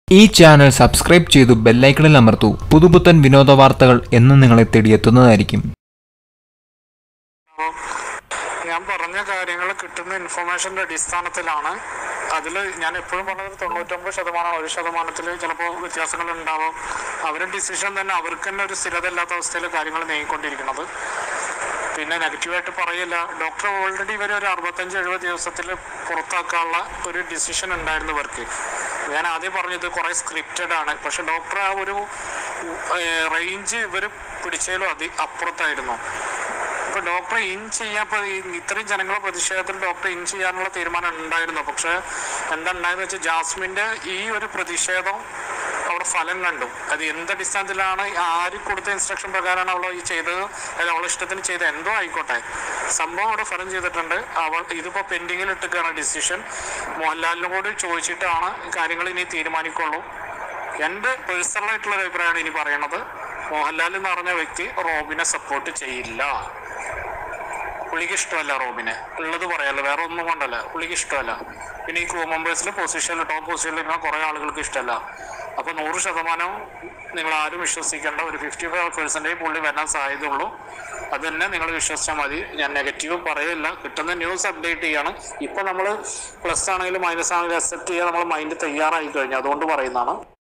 ഈ channel subscribe ചെയ്തു ബെല്ലൈക്കണിൽ അമർത്തൂ പുതുപുത്തൻ വിനോദ വാർത്തകൾ എന്നും നിങ്ങളെ തേടിയെത്തുന്നതായിരിക്കും അപ്പോൾ ഞാൻ പറഞ്ഞ കാര്യങ്ങൾ കിട്ടുന്ന ഇൻഫർമേഷൻ്റെ അടിസ്ഥാനത്തിലാണ് അതിൽ ഞാൻ എപ്പോഴും പറഞ്ഞത് തൊണ്ണൂറ്റൊമ്പത് ശതമാനം ഒരു ശതമാനത്തിൽ ചിലപ്പോൾ വ്യത്യാസങ്ങൾ ഉണ്ടാവും അവരുടെ ഡിസിഷൻ തന്നെ അവർക്ക് തന്നെ ഒരു സ്ഥിരത ഇല്ലാത്ത അവസ്ഥയിൽ കാര്യങ്ങൾ നീങ്ങിക്കൊണ്ടിരിക്കുന്നത് പിന്നെ നെഗറ്റീവായിട്ട് പറയില്ല ഡോക്ടർ ഓൾറെഡി ഇവർ ഒരു അറുപത്തഞ്ച് എഴുപത് ദിവസത്തിൽ പുറത്താക്കാനുള്ള ഒരു ഡിസിഷൻ ഉണ്ടായിരുന്നു ഇവർക്ക് ഞാൻ ആദ്യം പറഞ്ഞത് കുറേ സ്ക്രിപ്റ്റഡ് ആണ് പക്ഷെ ഡോക്ടർ ആ ഒരു റേഞ്ച് ഇവർ പിടിച്ചതിലും അതി അപ്പുറത്തായിരുന്നു ഇപ്പൊ ഡോക്ടറെ ഇൻ ചെയ്യാൻ ഇപ്പൊ ഈ ഇത്രയും ജനങ്ങളെ പ്രതിഷേധത്തിൽ ഡോക്ടറെ ഇൻ ചെയ്യാനുള്ള തീരുമാനം ഉണ്ടായിരുന്നു പക്ഷെ എന്താ ഉണ്ടായെന്ന് വെച്ചാൽ ജാസ്മിന്റെ ഈ ഒരു പ്രതിഷേധം അവിടെ ഫലം കണ്ടു അത് എന്ത് അടിസ്ഥാനത്തിലാണ് ആര് കൊടുത്ത ഇൻസ്ട്രക്ഷൻ പ്രകാരമാണ് അവൾ ഈ ചെയ്തത് അതായത് അവളെ ഇഷ്ടത്തിന് ചെയ്ത എന്തോ ആയിക്കോട്ടെ സംഭവം അവിടെ ഫലം ചെയ്തിട്ടുണ്ട് അവൾ ഇതിപ്പോ പെൻഡിങ്ങിൽ ഇട്ടിട്ടാണ് ഡിസിഷൻ മോഹൻലാലിനും കൂടി ചോദിച്ചിട്ടാണ് കാര്യങ്ങൾ ഇനി തീരുമാനിക്കുള്ളൂ എൻ്റെ പേഴ്സണൽ ആയിട്ടുള്ള ഒരു അഭിപ്രായമാണ് ഇനി പറയണത് മോഹൻലാൽ എന്ന് പറഞ്ഞ വ്യക്തി റോബിനെ സപ്പോർട്ട് ചെയ്യില്ല പുള്ളിക്ക് ഇഷ്ടമല്ല റോബിനെ ഉള്ളത് പറയാലോ വേറെ ഒന്നും കൊണ്ടല്ല പുള്ളിക്ക് ഇഷ്ടമല്ല പിന്നെ ഈ ക്രൂ മെമ്പേഴ്സിൽ പൊസിഷനിൽ ടോപ്പ് പൊസിഷനിൽ ഇരുന്ന കുറേ ആളുകൾക്ക് ഇഷ്ടമല്ല അപ്പോൾ നൂറ് ശതമാനം നിങ്ങൾ ആരും വിശ്വസിക്കേണ്ട ഒരു ഫിഫ്റ്റി ഫൈവ് പെർസെൻറ്റേജ് പുള്ളി വരാൻ സാധ്യതയുള്ളൂ അത് തന്നെ നിങ്ങൾ വിശ്വസിച്ചാൽ മതി ഞാൻ നെഗറ്റീവ് പറയില്ല കിട്ടുന്ന ന്യൂസ് അപ്ഡേറ്റ് ചെയ്യാണ് ഇപ്പോൾ നമ്മൾ പ്ലസ് ആണെങ്കിലും മൈനസ് ആണെങ്കിലും അക്സെപ്റ്റ് ചെയ്യാൻ നമ്മൾ മൈൻഡ് തയ്യാറായി കഴിഞ്ഞു അതുകൊണ്ട് പറയുന്നതാണ്